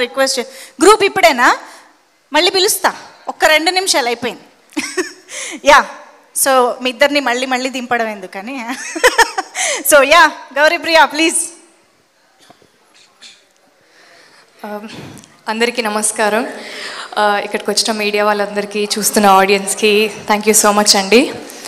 request group ఇప్పుడేనా మళ్ళీ పిలుస్తా ఒక్క రెండు నిమిషాలు అయిపోయింది యా సో మీ ఇద్దరిని మళ్ళీ మళ్ళీ దింపడం ఎందుకని సో యా గౌరీప్రియ ప్లీజ్ అందరికీ నమస్కారం ఆ, ఇక్కడికి వచ్చిన మీడియా వాళ్ళందరికీ చూస్తున్న ఆడియన్స్కి థ్యాంక్ యూ సో మచ్ అండి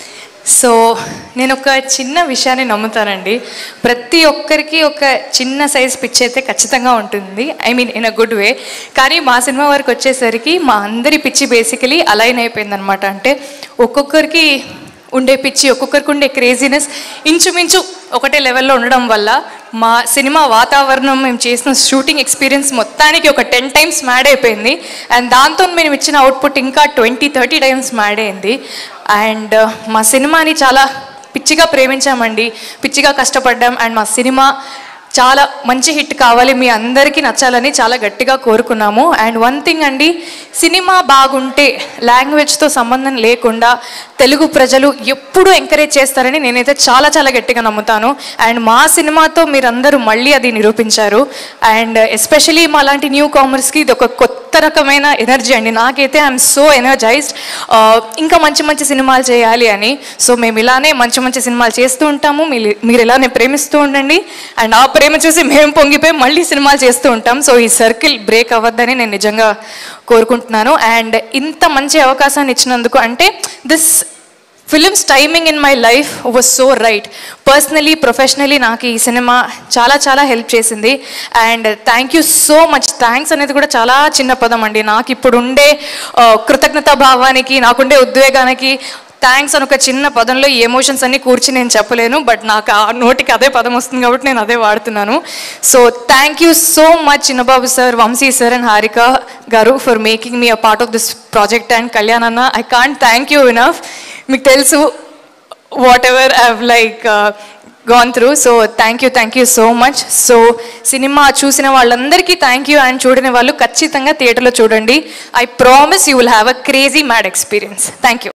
సో నేను ఒక చిన్న విషయాన్ని నమ్ముతానండి ప్రతి ఒక్కరికి ఒక చిన్న సైజ్ పిచ్ అయితే ఖచ్చితంగా ఉంటుంది I mean in a good way కానీ మా సినిమా వరకు వచ్చేసరికి మా అందరి పిచ్చి బేసికలీ అలైన్ అయిపోయిందనమాట అంటే ఒక్కొక్కరికి ఉండే పిచ్చి ఒక్కొక్కరికి ఉండే క్రేజీనెస్ ఇంచుమించు ఒకటే లెవెల్లో ఉండడం వల్ల మా సినిమా వాతావరణం మేము చేసిన షూటింగ్ ఎక్స్పీరియన్స్ మొత్తానికి ఒక టెన్ టైమ్స్ మ్యాడ్ అయిపోయింది అండ్ దాంతో మేము ఇచ్చిన అవుట్పుట్ ఇంకా ట్వంటీ థర్టీ టైమ్స్ మ్యాడ్ అయింది అండ్ మా సినిమాని చాలా పిచ్చిగా ప్రేమించామండి పిచ్చిగా కష్టపడ్డాం అండ్ మా సినిమా చాలా మంచి హిట్ కావాలి మీ అందరికీ నచ్చాలని చాలా గట్టిగా కోరుకున్నాము అండ్ వన్ థింగ్ అండి సినిమా బాగుంటే లాంగ్వేజ్తో సంబంధం లేకుండా తెలుగు ప్రజలు ఎప్పుడూ ఎంకరేజ్ చేస్తారని నేనైతే చాలా చాలా గట్టిగా నమ్ముతాను అండ్ మా సినిమాతో మీరందరూ మళ్ళీ అది నిరూపించారు అండ్ ఎస్పెషలీ మా లాంటి న్యూ కామర్స్కి ఇది ఒక కొత్త రకమైన ఎనర్జీ అండి నాకైతే ఐఎమ్ సో ఎనర్జైజ్డ్ ఇంకా మంచి మంచి సినిమాలు చేయాలి అని సో మేము ఇలానే మంచి మంచి సినిమాలు చేస్తూ ఉంటాము మీరు మీరు ఇలానే ప్రేమిస్తూ ఉండండి అండ్ ఆ ప్రేమ చూసి మేము పొంగిపోయి మళ్ళీ సినిమాలు చేస్తూ ఉంటాం సో ఈ సర్కిల్ బ్రేక్ అవ్వద్దని నేను నిజంగా కోరుకుంటున్నాను అండ్ ఇంత మంచి అవకాశాన్ని ఇచ్చినందుకు అంటే this films timing in my life was so right personally professionally నాకు ఈ సినిమా చాలా చాలా హెల్ప్ చేసింది and thank you so much thanks అనేది కూడా చాలా చిన్న పదం అండి నాకు ఇప్పుడు ఉండే ఆ, కృతజ్ఞతా భావానికి నాకుండే ఉద్వేగానికి థ్యాంక్స్ అని ఒక చిన్న పదంలో ఈ ఎమోషన్స్ అన్ని కూర్చి నేను చెప్పలేను బట్ నాకు ఆ నోటికి అదే పదం వస్తుంది కాబట్టి నేను అదే వాడుతున్నాను so thank you so much Chinnababu sir Vamsi sir and Harika గారు for making me a part of this project and Kalyan అన్న I can't thank you enough మీకు తెలుసు whatever I've like gone through so thank you thank you so much so సినిమా చూసిన వాళ్ళందరికీ thank you and చూడని వాళ్ళు ఖచ్చితంగా థియేటర్లో చూడండి I promise you will have a crazy mad experience thank you